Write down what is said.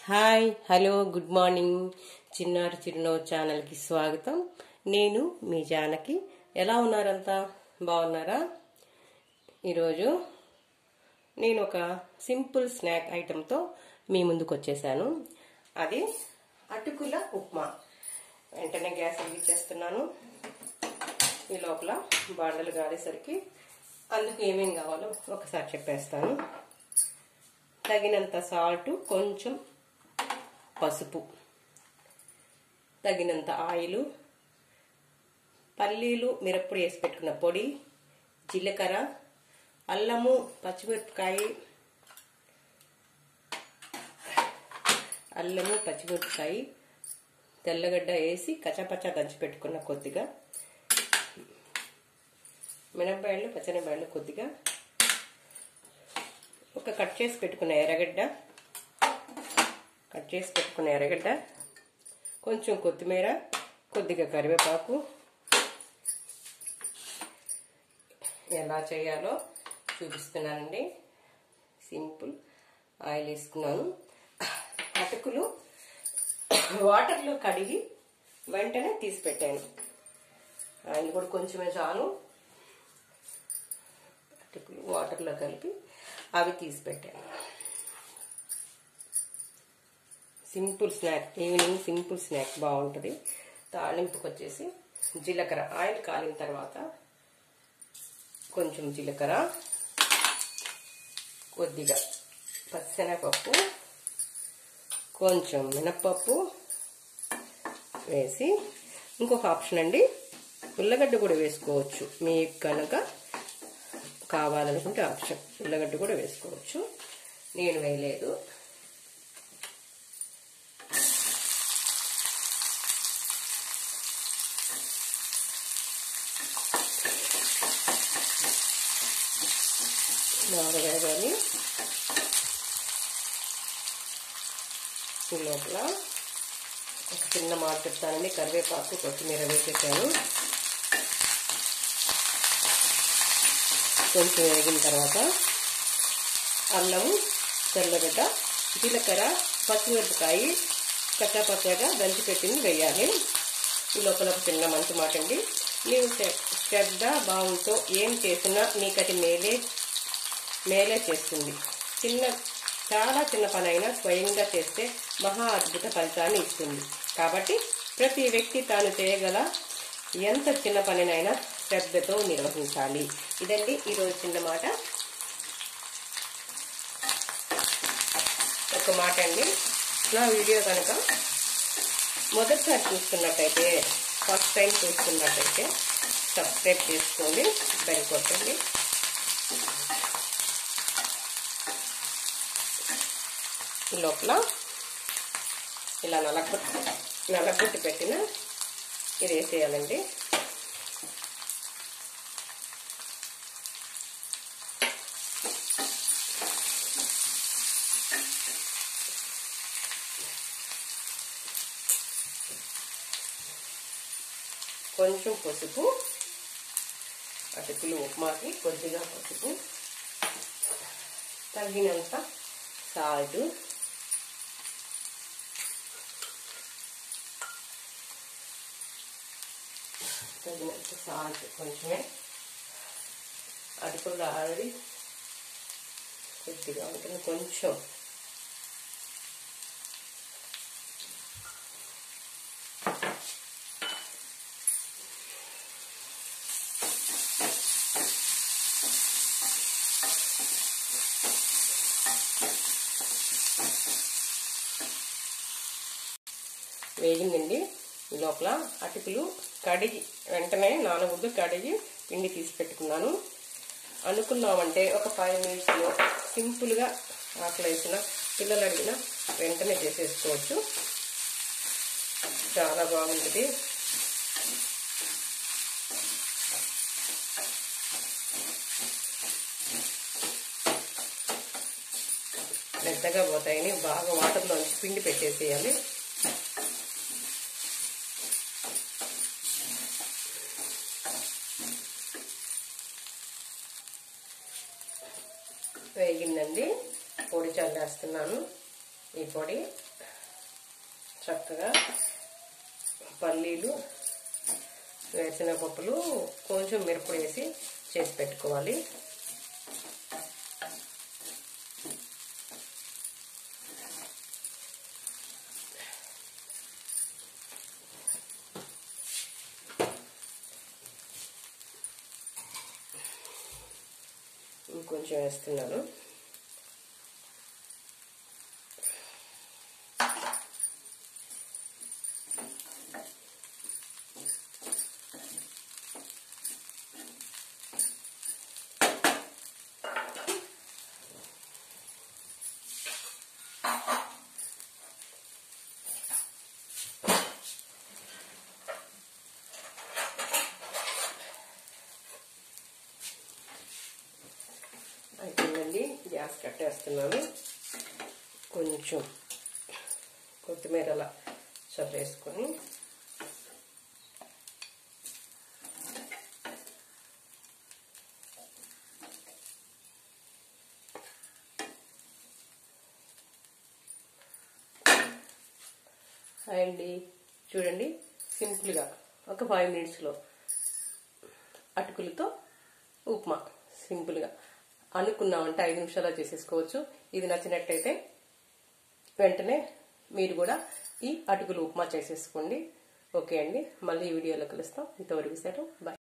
hi hello good morning చిన్నారి చిరునవ్వు ఛానల్కి స్వాగతం నేను మీ జానకి ఎలా ఉన్నారంతా బాగున్నారా ఈరోజు నేను ఒక సింపుల్ స్నాక్ ఐటెంతో మీ ముందుకు వచ్చేసాను అది అటుకుల ఉప్మా వెంటనే గ్యాస్ వెలిగించేస్తున్నాను ఈ లోపల బాండలు కాలేసరికి అందుకు ఏమేం కావాలో ఒకసారి చెప్పేస్తాను తగినంత సాల్ట్ కొంచెం పసుపు తగినంత ఆయిల్ పల్లీలు మిరప్పొడి వేసి పెట్టుకున్న పొడి జీలకర్ర అల్లము పచ్చిమిరపకాయ అల్లము పచ్చిమిరపకాయ తెల్లగడ్డ వేసి కచ్చపచ్చ దంచి పెట్టుకున్న కొద్దిగా మినపాయలు పచ్చనిపాయలు కొద్దిగా ఒక కట్ చేసి పెట్టుకున్న ఎర్రగడ్డ కట్ చేసి పెట్టుకున్న ఎర్రగడ్డ కొంచెం కొత్తిమీర కొద్దిగా కరివేపాకు ఎలా చేయాలో చూపిస్తున్నానండి సింపుల్ ఆయిల్ వేసుకున్నాను అటుకులు వాటర్లో కడిగి వెంటనే తీసి పెట్టాను ఆయిల్ కూడా కొంచెమే చాలు అటుకులు వాటర్లో కలిపి అవి తీసి పెట్టాను simple snack evening simple snack బాగుంటుంది తాలింపుకి వచ్చేసి జీలకర్ర ఆయిల్ కాలిన తర్వాత కొంచెం జీలకర్ర కొద్దిగా పచ్చనపప్పు కొంచెం మినప్పప్పు వేసి ఇంకొక ఆప్షన్ అండి ఉల్లగడ్డ కూడా వేసుకోవచ్చు మీకు కనుక కావాలనుకుంటే ఆప్షన్ ఉల్లగడ్డ కూడా వేసుకోవచ్చు నేను వేయలేదు బాగా వేగాలి ఈ లోపల ఒక చిన్న మాట చెప్తానండి కరివేపాకు కొత్తిమీర వేసేసాను కొంచెం వేగిన తర్వాత అల్లం తెల్లగడ్డ జీలకర్ర పచ్చిమిరపకాయ కచ్చాపచ్చగా దంచి పెట్టింది వేయాలి ఈ లోపల ఒక చిన్న మంచి మాట అండి నీవు శ్రద్ధ భావంతో ఏం చేసినా నీకు అది మేలే మేలే చేస్తుంది చిన్న చాలా చిన్న పని అయినా స్వయంగా చేస్తే మహా అద్భుత ఫలితాన్ని ఇస్తుంది కాబట్టి ప్రతి వ్యక్తి తాను చేయగల ఎంత చిన్న పనినైనా శ్రద్ధతో నిర్వహించాలి ఇదండి ఈరోజు చిన్న మాట ఒక మాట అండి నా వీడియో కనుక మొదటిసారి చూస్తున్నట్టయితే ఫస్ట్ టైం చూస్తున్నట్టయితే సబ్స్క్రైబ్ చేసుకోండి బెల్ కొట్టండి లోపల ఇలా నలగొట్టి నలగొట్టి పెట్టిన ఇది వేసేయాలండి కొంచెం పసుపు అటుకులు ఉప్మాకి కొద్దిగా పసుపు తగినంత సాల్ట్ తగినంత సాల్ట్ కొంచెమే అటుకులు ఆల్రెడీ కొద్దిగా ఉంటుంది కొంచెం వేగిందండి లోపల అటుకులు కడిగి వెంటనే నానబుద్దు కడిగి పిండి తీసి పెట్టుకున్నాను అనుకున్నామంటే ఒక ఫైవ్ మినిట్స్లో సింపుల్గా ఆకలి వేసిన పిల్లలు అడిగిన వెంటనే చేసేసుకోవచ్చు చాలా బాగుంటుంది మెత్తగా పోతాయని బాగా వాటర్లో పిండి పెట్టేసేయాలి వేగిందండి పొడి చల్లేస్తున్నాను ఈ పొడి చక్కగా పల్లీలు వేసిన పప్పులు కొంచెం మిరపొడి వేసి చేసి పెట్టుకోవాలి ఇంకొంచెం వేస్తున్నాను అయిపోయిందండి గ్యాస్ కట్టేస్తున్నాను కొంచెం కొత్తిమీర అలా చల్లేసుకొని అండి చూడండి సింపుల్గా ఒక ఫైవ్ మినిట్స్లో అటుకులతో ఉప్మా సింపుల్గా అనుకున్నామంటే ఐదు నిమిషాల్లో చేసేసుకోవచ్చు ఇది నచ్చినట్టయితే వెంటనే మీరు కూడా ఈ అటుకులు ఉప్మా చేసేసుకోండి ఓకే అండి మళ్ళీ ఈ వీడియోలో కలుస్తాం ఇంతవరకు సరే బాయ్